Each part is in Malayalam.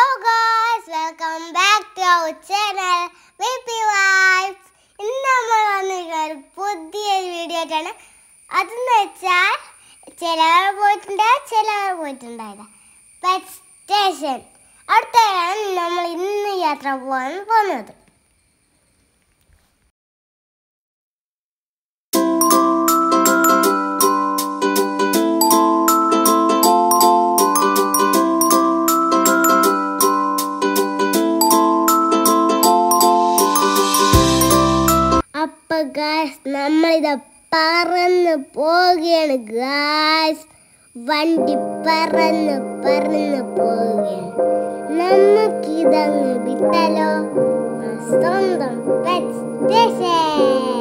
Hello guys welcome back to our channel baby vibes ഇന്ന് നമ്മൾ വന്നിരിക്കുന്ന ഒരു പുതിയ വീഡിയോ ആയിട്ടാണ് അതെന്ന് വെച്ചാൽ ചിലവർ പോയിട്ടുണ്ട് ചിലവർ പോയിട്ടുണ്ടായില്ല പെറ്റ് സ്റ്റേഷൻ അടുത്താണ് നമ്മൾ ഇന്ന് യാത്ര പോകാൻ പോകുന്നത് അപ്പൊ ഗായ്സ് നമ്മളിത് പറന്ന് പോവുകയാണ് ഗായ്സ് വണ്ടി പറന്ന് പറന്ന് പോവുകയാണ് നമുക്കിതങ്ങ് വിട്ടാലോ ആ സ്വന്തം പെറ്റ് സ്റ്റേഷൻ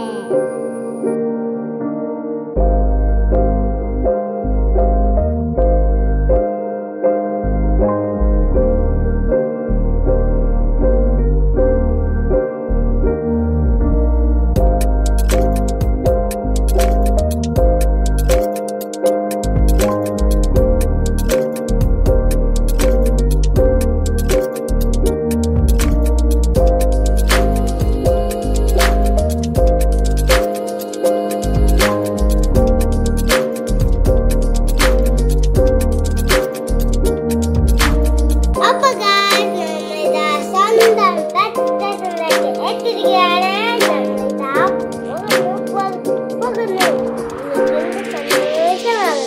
അപ്പൊ guys, നമ്മളിതാ സ്വന്തം pet സ്റ്റേഷനിലേക്ക് എത്തിയിരിക്കുകയാണ്. നമ്മളിതാ പോകുന്നു, പോകുന്നു, പോകുന്നു. എനിക്ക് സന്തോഷമാകുന്നു.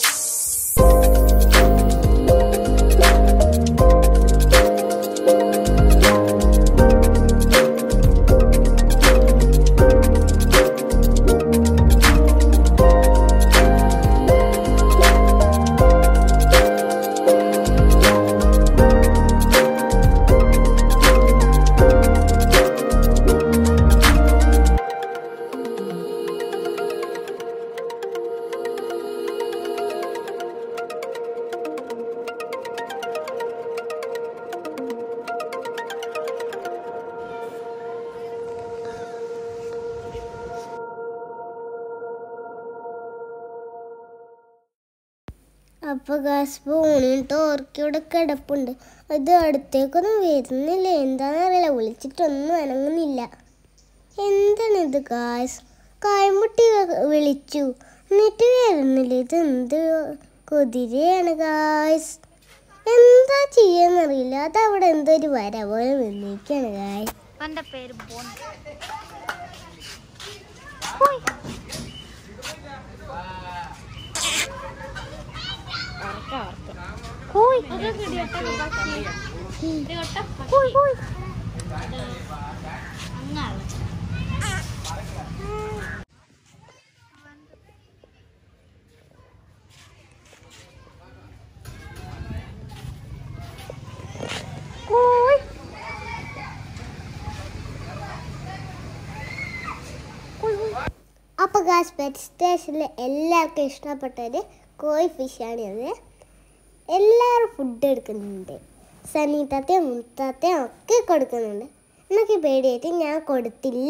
അപ്പൊ ഗ്യാസ് ഫോണിട്ട് ഓർക്കിയുടെ കിടപ്പുണ്ട് അത് അടുത്തേക്കൊന്നും വരുന്നില്ല എന്താണെന്നറിയില്ല വിളിച്ചിട്ടൊന്നും അനങ്ങുന്നില്ല എന്താണിത് ഗായ്സ് കായ്മുട്ടി വിളിച്ചു എന്നിട്ട് വരുന്നില്ല ഇത് എന്ത് കുതിരയാണ് ഗായ്സ് എന്താ ചെയ്യാന്നറിയില്ല അതവിടെ എന്തോ ഒരു വര പോലെ നിന്നിരിക്കാണ് ഗായ്സ് അവന്റെ പേര് ബോൺ അപ്പോൾ ഗാസ് പെറ്റ് സ്റ്റേഷനിൽ എല്ലാവർക്കും ഇഷ്ടപ്പെട്ടൊരു കോഴി ഫിഷാണ് അത് എല്ലാവരും ഫുഡ് എടുക്കുന്നുണ്ട് സനീത്തത്തെയും മുത്തത്തെയും ഒക്കെ കൊടുക്കുന്നുണ്ട് എനിക്ക് പേടിയായിട്ട് ഞാൻ കൊടുത്തില്ല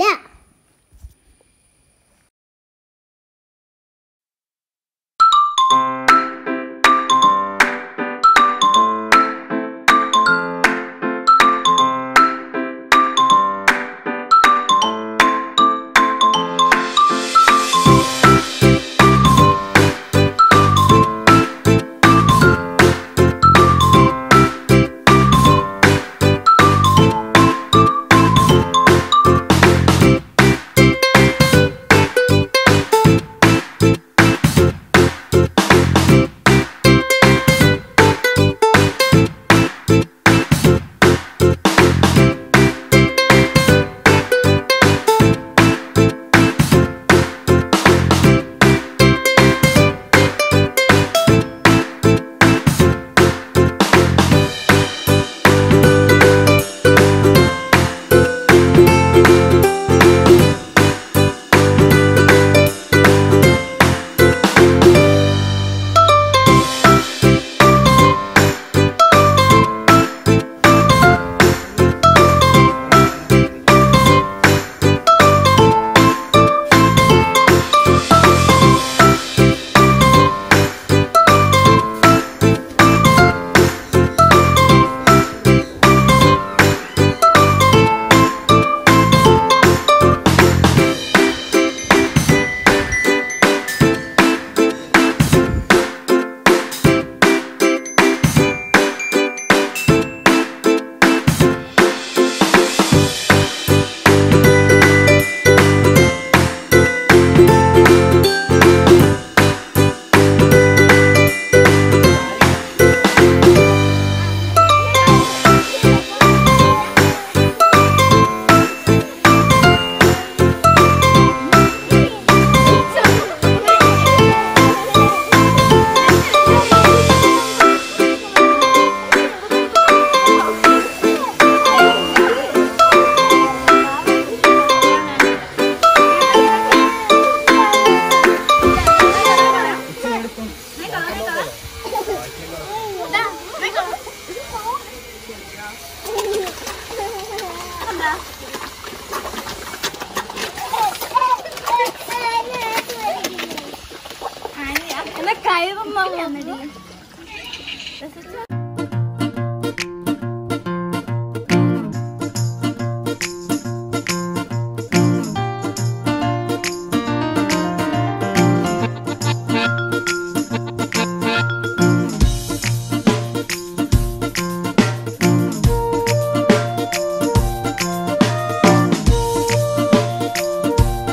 എന്താ എന്നാ കയറുമ്പോ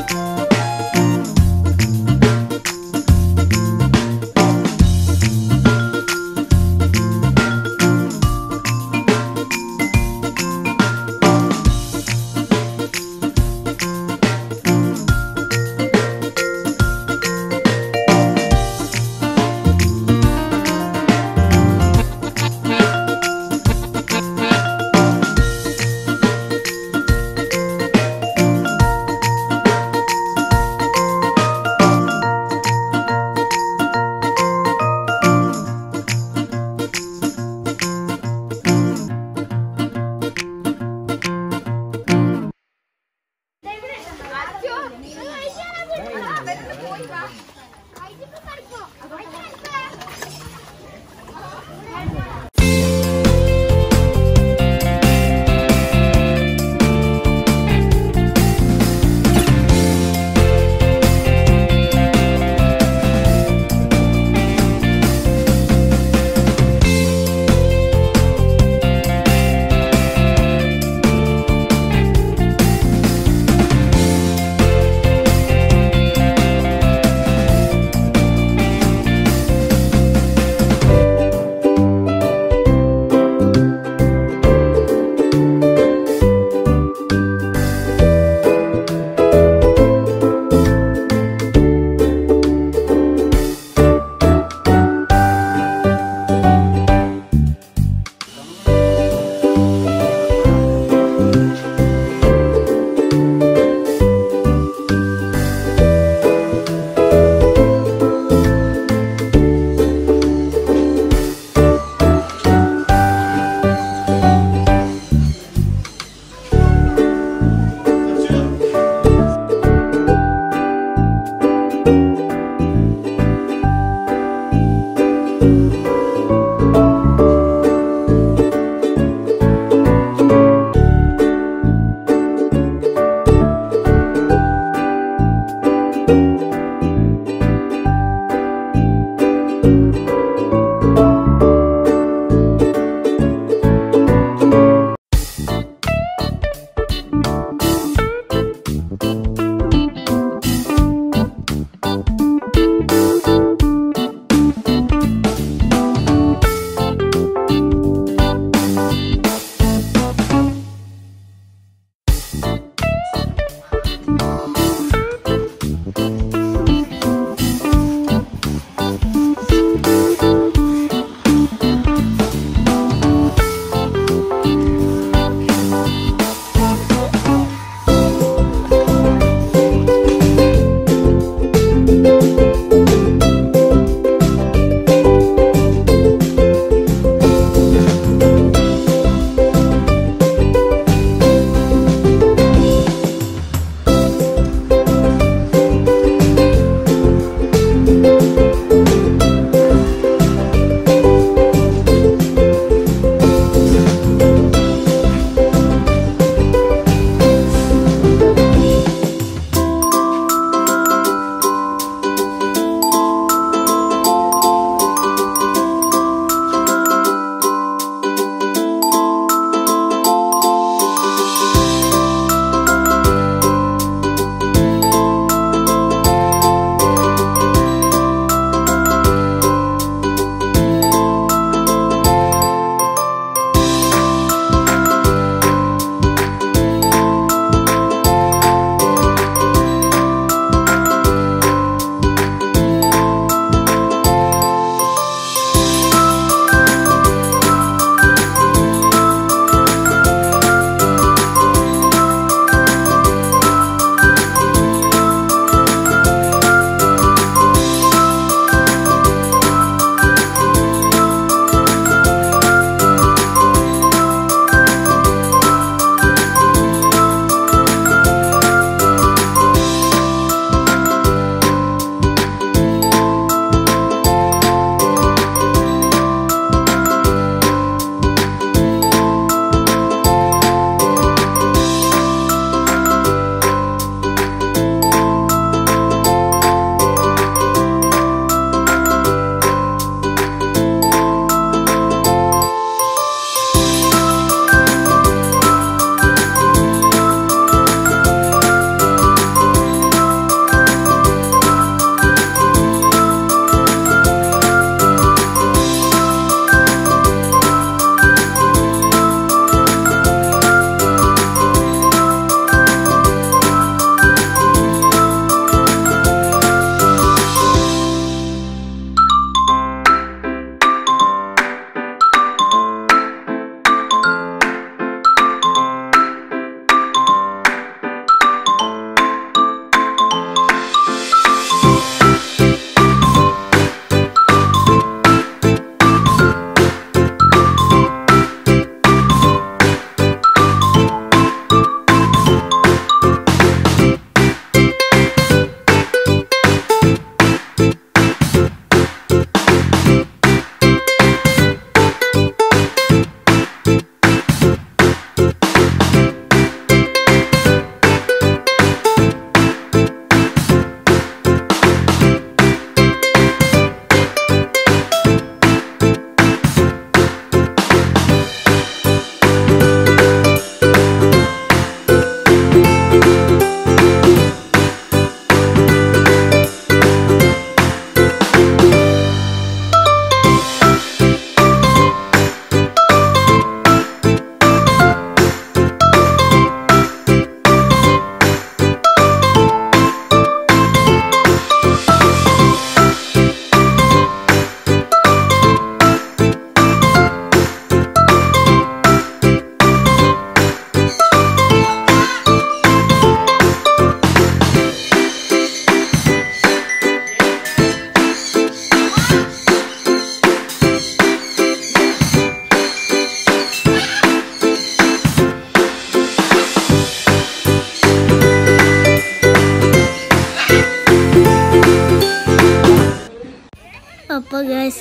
ആ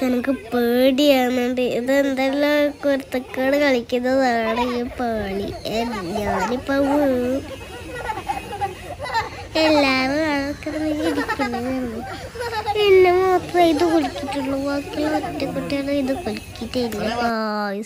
എനിക്ക് പേടിയാകുന്നുണ്ട് ഇത് എന്തെല്ലാം കുരുത്തക്കേട് കളിക്കുന്നതാണ് ഈ പേടി എ- ഞാനിപ്പോ വീഴും. എല്ലാരും ആൾക്കാരിരിക്കുന്നതാണ് എന്നെ മാത്രമേ ഇത് കുളിക്കിട്ടുള്ളൂ ബാക്കിയുള്ള ഒറ്റ കുട്ടികളെ ഇത് കുളിക്കിട്ടില്ല ഗായ്സ്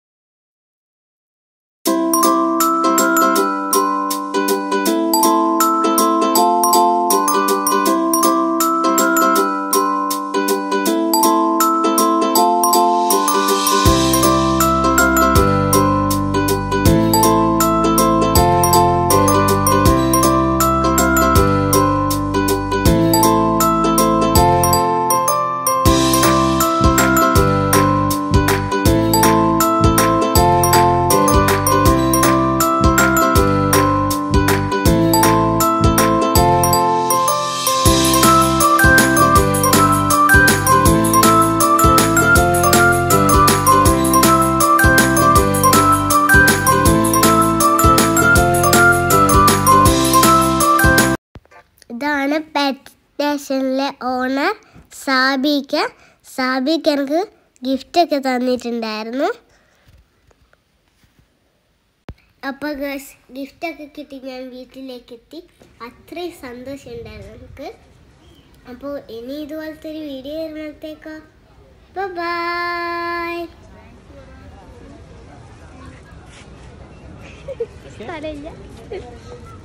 ഇതാണ് പെറ്റ് സ്റ്റേഷനിലെ ഓണർ സാബിക്ക സാബിക്ക് എനിക്ക് ഗിഫ്റ്റ് ഒക്കെ തന്നിട്ടുണ്ടായിരുന്നു അപ്പോൾ ഗിഫ്റ്റ് ഒക്കെ കിട്ടി ഞാൻ വീട്ടിലേക്ക് എത്തി അത്രയും സന്തോഷം ഉണ്ടായിരുന്നു എനിക്ക് അപ്പോൾ ഇനി ഇതുപോലത്തെ ഒരു വീഡിയോ വരുമ്പോഴത്തേക്കോ ബൈ സ്ഥലമില്ല